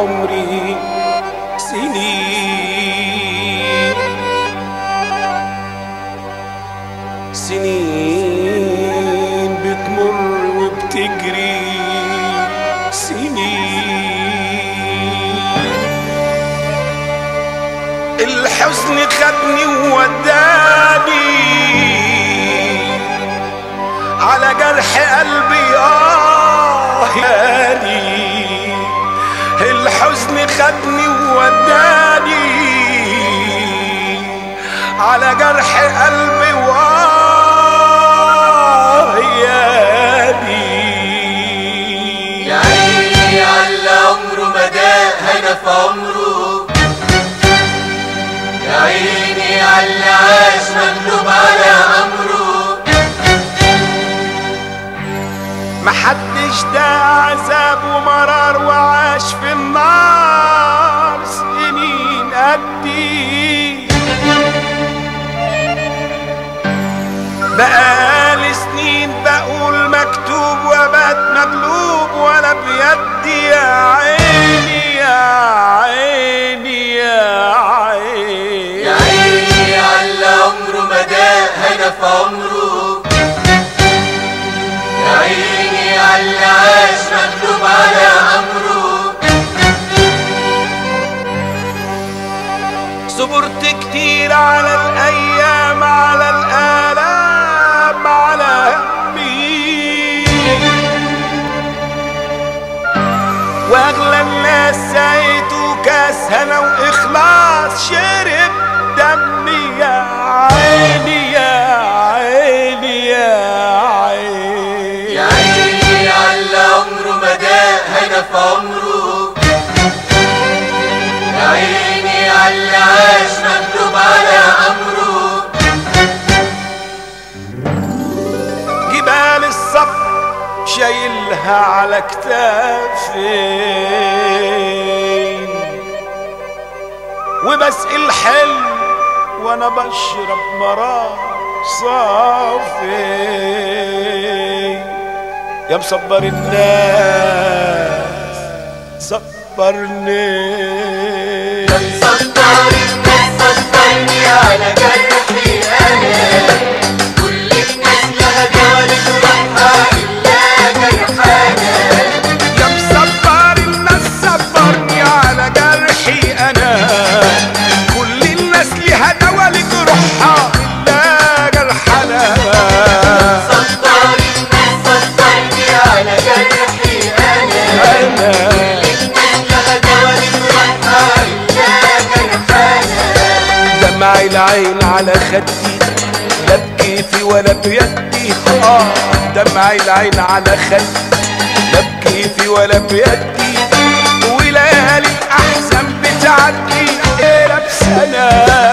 عمري سنين سنين بتمر وبتجري سنين الحزن خدني ووداني على جرح قلبي اه ياني الحزن خدني ووداني على جرح قلبي واه ياني يا عيني على عمره مداه هنا في عمره يا عيني على عاش مغلوب على امره محدش ده عذاب ومرار وعاش في النار سنين قدي بقالي سنين بقول مكتوب وبات مقلوب ولا بيدي يا عيني يا عيني يا عيني يا عيني على عمره مداه هنا في عمره يا عيني على عاش مغلوب على امره صبرت كتير على الايام على الالام على همي واغلى الناس سايته كاس هنا واخلاص شرب دمي يا عيني يا عيني يا عيني يا عيني على عمره مداه هنا في عمره يا عيني على عاش مغلوب على امره جبال الصبر شايلها على كتافي وبسقي الحلم وانا بشرب مرار صافي يا مصبر الناس صبرني صدرني صدرني على جرحي انا كل الناس لها جوانب روحها الا جرحانا يا مصبر الناس صبرني على جرحي انا كل الناس ليها دوا لجروحها الا جرحنا صدرني صدرني على جرحي انا انا الناس لها جوانب روحها الا جرحانا دمع العين على خدي لا بكيفي ولا بيدي اه دمع العين على خدي لا بكيفي ولا بيدي وليالي الاحزان بتعدي ايه بسنه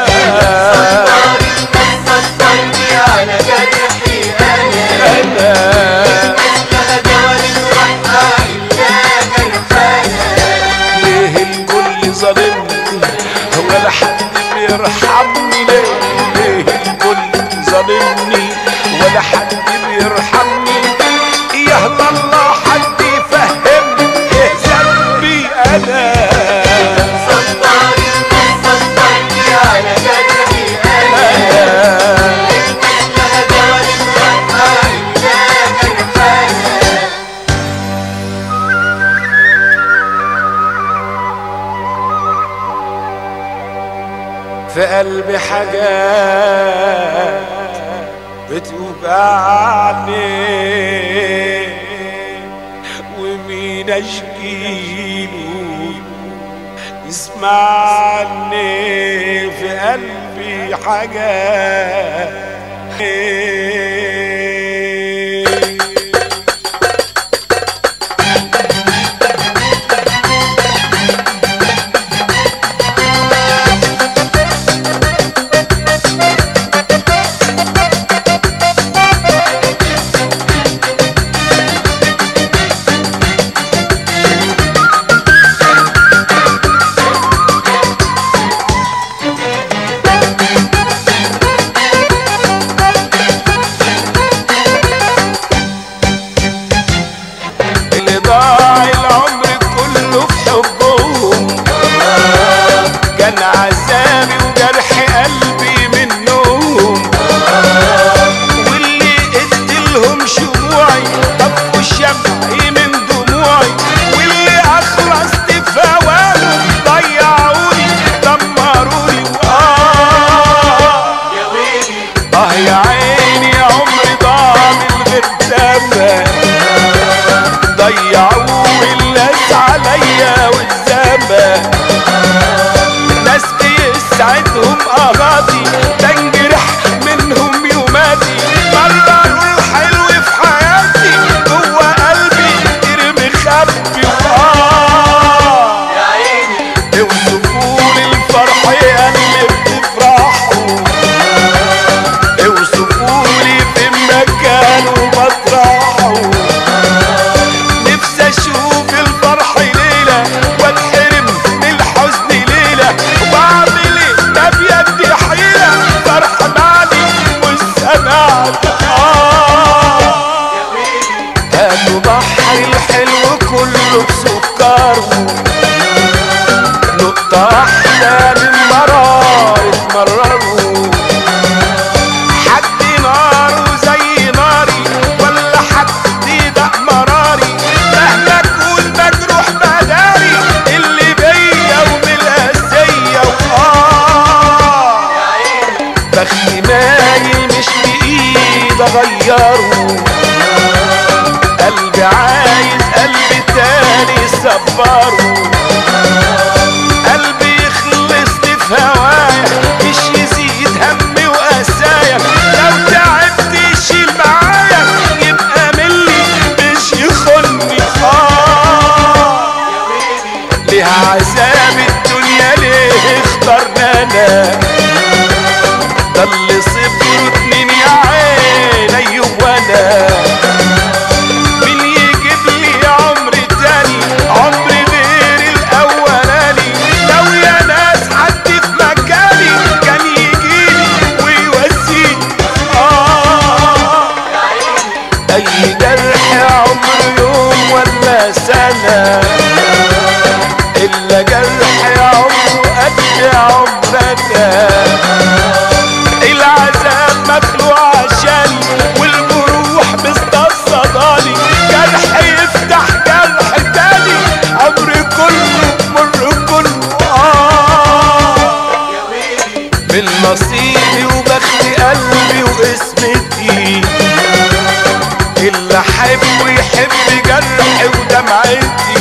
صدرني على جرحي انا انا لها جوانب روحها الا جرحانا ليه الكل ظالمني ولا حد بيرحمني ليه ليه الكل ظالمني ولا حد بيرحمني يا الله حد يفهمني ايه ذنبي انا صدرني صدرني على جرحي انا لها جوانب روحها الا جرحانا في قلبي حاجات بتوجعني ومين اشكيله يسمعني في قلبي حاجات لحظة واحدة من مرار اتمرروا حد ناره زي ناري ولا حد ده مراري مهما اكون مجروح مداري اللي بيا وبالاسية وآه بختي مايل مش بإيد أغيره قلبي عايز قلبي تاني صبره قلبي يخلص لي في هوايا مش يزيد همي وقسايا لو تعبت يشيل معايا يبقى ملي مش يخني اه ليه عذاب الدنيا ليه اخترنا انا ده اللي صفر اتنين يا عيني وانا مين يجيب لي عمر تاني عمر غير الاولاني لو يا ناس حد في مكاني كان يجيلي ويواسيني اه اي جرح عمر يوم ولا سنه الا جرح عمره قد عمرنا العذاب مخلوق عشاني والجروح مستصداني جرح يفتح جرح تاني عمري كله مر كله آه من نصيبي وبخت قلبي واسمتي اللي احبه يحب جرحي ودمعتي